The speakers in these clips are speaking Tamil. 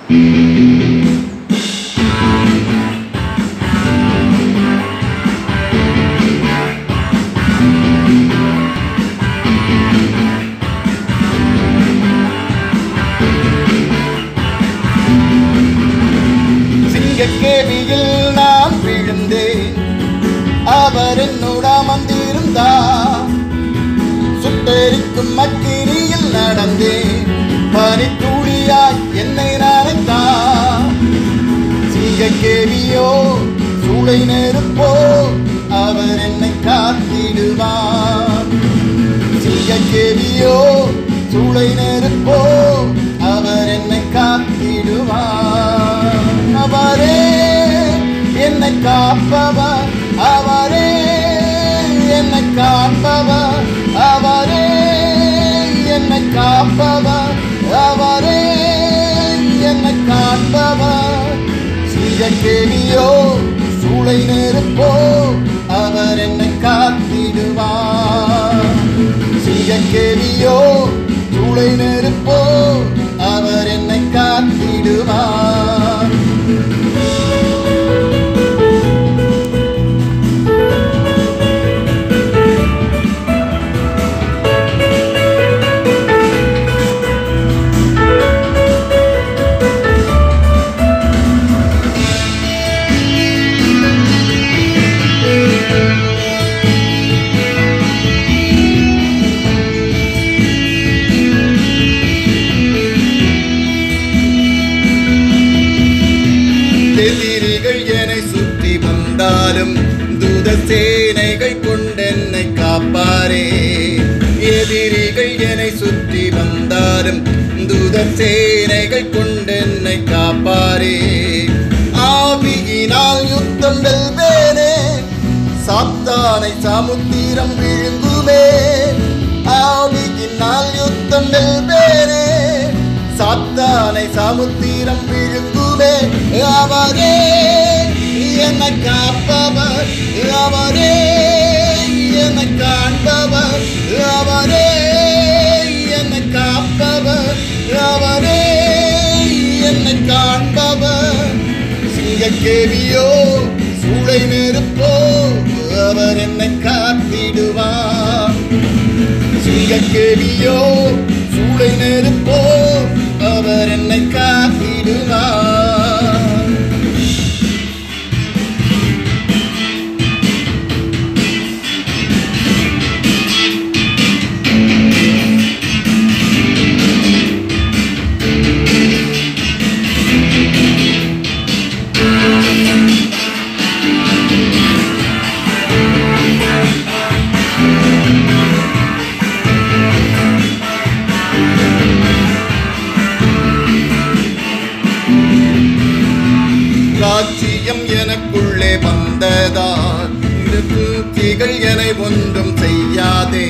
சிங்கக்கேவியில் நான் விழுந்தேன் அவர் என்னோட அமர்ந்திருந்தார் சுட்டெரிக்கும் மக்கிரியில் நடந்தேன் பனித்துளியாய் என்னை நனைத்தார் சிங்கக்கேவியோ சூளை நெருப்போ அவர் என்னை காத்திடுவார் சிங்கக்கேவியோ சூளை நெருப்போ அவர் என்னை காத்திடுவார் அவரே என்னை காப்பவர் அவரே என்னை காப்பவர் அவரே என்னை காப்பவர் அவரே என்னை காப்பவர் சிங்கக்கேவியோ சூளை நெருப்போ அவர் என்னை காத்திடுவார் சிங்கக்கேவியோ சூளை நெருப்போ அவர் என்னை காத்திடுவார் எதிரிகள் என்னை சுற்றி வந்தாலும் தூத சேனைகள் கொண்டென்னை காப்பாரே எதிரிகள் என்னை சுற்றி வந்தாலும் தூத சேனைகள் கொண்டென்னை காப்பாரே ஆவியினால் யுத்தம் வெல்வேனே சாத்தானை சமுத்திரம் விழுங்குமே ஆவியினால் யுத்தம் வெல்வேனே சாத்தானை சமுத்திரம் விழுங்குமே அவரே என்னை காப்பவர் அவரே என்னை காண்பவர் அவரே என்னை காப்பவர் அவரே என்னை காண்பவர் சிங்கக்கேவியோ சூளை நெருப்போ அவர் என்னை காத்திடுவார் சிங்கக்கேவியோ சூளை நெருப்போ அவர் என்னை காத்திடுவார் ராஜ்யம் எனக்குள்ளே வந்ததால் தூக்கிகள் என ஒன்றும் செய்யாதே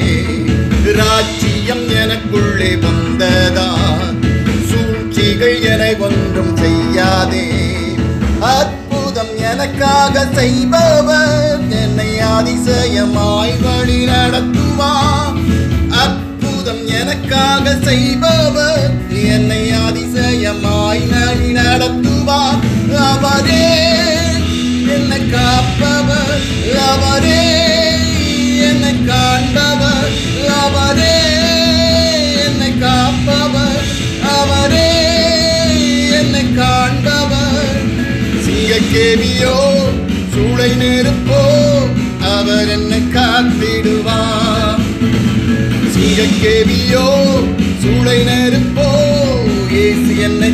ராஜ்யம் எனக்குள்ளே வந்ததால் சூழ்ச்சிகள் என ஒன்றும் செய்யாதே அற்புதம் எனக்காக செய்பவர் என்னை அதிசயமாய் வழி நடத்துவார் அற்புதம் எனக்காக செய்பவர் என்னை அதிசயமாய் வழி நடத்துவார் அவரே என்னை காப்பவர் அவரே என்னை காண்பவர் அவரே என்னை காப்பவர் அவரே என்னை காண்பவர் சிங்கக்கேவியோ சூளை நெருப்போ அவர் என்னை காத்திடுவார் சிங்கக்கேவியோ சூளை நெருப்போ இயேசு என்னை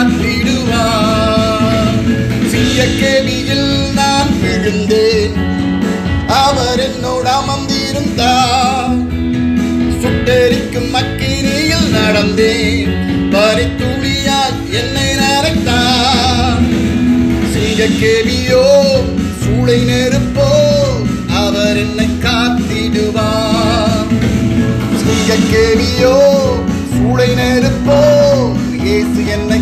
காத்திடுவார் சிங்கக்கேவியில் நான் விழுந்தேன் அவர் என்னோட அமர்ந்திருந்தார் சுட்டெரிக்கும் மக்கினியில் நடந்தேன் பனித்துளியால் என்னை நரைத்தார் சிங்கக்கேவியோ சூளை நெருப்போ அவர் என்னை காத்திடுவார் சிங்கக்கேவியோ சூளை நெருப்போ இயேசு என்னை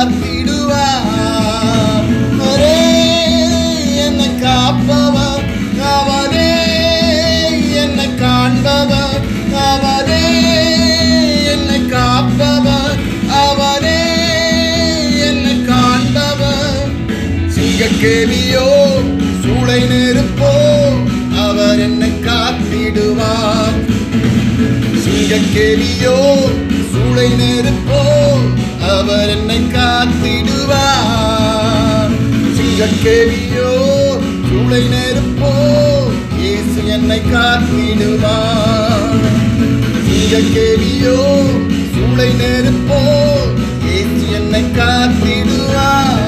காத்திடுவார் அவரே என்னை காப்பவர் அவரே என்னை காண்பவர் அவரே என்னை காப்பவர் அவரே என்னை சிங்கக்கேவியோ சூளை நெருப்போ அவர் என்னை காத்திடுவார் சிங்கக்கேவியோ சூளை நெருப்போ அவர் என்னை காத்திடுவார் சிங்கக்கேவியோ சூளை நெருப்போ இயேசு என்னை காத்திடுவார் சிங்கக்கேவியோ சூளை நெருப்போ இயேசு என்னை காத்திடுவார்